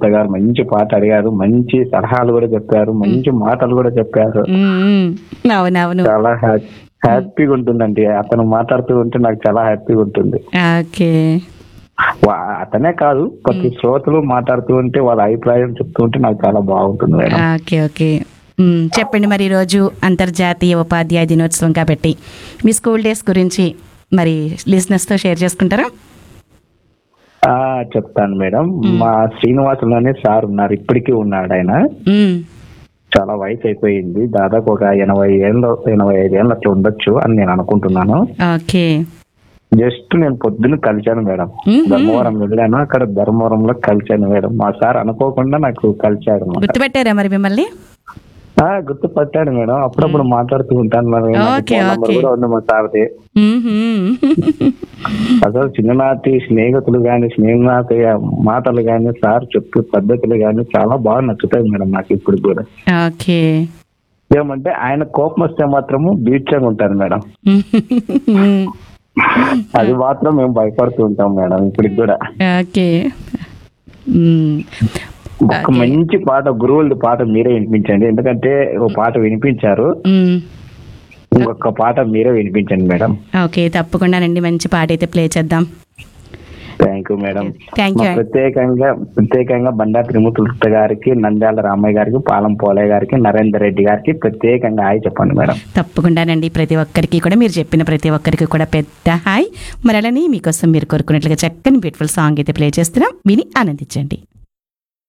త్రిమూర్తుల గారు మంచి పాట అడిగారు మంచి సలహాలు కూడా చెప్పారు మంచి మాటలు కూడా చెప్పారు ఉమ్, ఉమ్. అవునవును చాలా హ్యా- హ్యాపీగా ఉంటుందండి అతను మాట్లాడుతూ ఉంటే నాకు చాలా హ్యాపీగా ఉంటుంది ఓకే వా- అతనే కాదు ప్రతి శ్రోతలు మాట్లాడుతూ ఉంటే వాళ్ళ అభిప్రాయం చెప్తూ ఉంటే నాకు చాలా బాగుంటుంది మేడం ఓకే ఓకే ఉమ్, చెప్పండి మరి ఈరోజు అంతర్జాతీయ ఉపాధ్యాయ దినోత్సవం కాబట్టి మీ స్కూల్ డేస్ గురించి మరి లిజినెస్తో షేర్ చేసుకుంటారా ఆ చెప్తాను మేడం మా శ్రీనివాసులు అనే సార్ ఉన్నారు ఇప్పటికీ ఉన్నాడు ఆయన ఉమ్, చాలా వయసు అయిపోయింది దాదాపు ఒక ఎనభై ఏళ్ళ ఎనభై ఐదు ఏళ్ళు అట్లా ఉండొచ్చు అని నేను అనుకుంటున్నాను ఓకే జస్ట్ నేను పొద్దున్న కలిశాను మేడం మ్మ్. ధర్మవరం వెళ్ళాను అక్కడ ధర్మవరంలో కలిశాను మేడం మా సార్ అనుకోకుండా నాకు కలిశాడు అన్నమాట. గుర్తుపెట్టారా మరి మిమ్మల్ని ఆ గుర్తు పట్టాడు మేడం అప్పుడప్పుడు మాట్లాడుతూ ఉంటాను మరి నాకు ఓకే, ఫోన్ నంబర్ ఓకే. కూడా ఉంది మా సార్ది మ్మ్హ్మ్. అసలు చిన్ననాటి స్నేహితులు గాని స్నేహనాటి మాటలు గాని సార్ చెప్పే పద్ధతులు గాని చాలా బాగా నచ్చుతాయి మేడం నాకు ఇప్పుడు కూడా ఓకే ఏమంటే ఆయన కోపం వస్తే మాత్రము బీచంగా ఉంటారు మేడం మ్మ్. అది మాత్రం మేము భయపడుతూ ఉంటాం మేడం ఇప్పటికి కూడా ఓకే మ్మ్. ఒక మంచి పాట గురువులది పాట మీరే వినిపించండి ఎందుకంటే ఒక పాట వినిపించారు మ్మ్. ఇంకొక పాట మీరే వినిపించండి మేడం ఓకే తప్పకుండానండి మంచి పాట అయితే ప్లే చేద్దాం థ్యాంక్ యూ మేడం థ్యాంక్ మా యూ ప్రత్యేకంగా ప్రత్యేకంగా బండా త్రిమూర్తుల గారికి నంద్యాల రామయ్య గారికి పాలం పోలయ్య గారికి నరేందర్ రెడ్డి గారికి ప్రత్యేకంగా హాయ్ చెప్పండి మేడం తప్పకుండానండి ప్రతి ఒక్కరికి కూడా మీరు చెప్పిన ప్రతి ఒక్కరికి కూడా పెద్ద హాయ్ మరి అలానే మీకోసం మీరు కోరుకున్నట్లుగా చక్కని బ్యూటిఫుల్ సాంగ్ అయితే ప్లే చేస్తున్నాం విని ఆనందించండి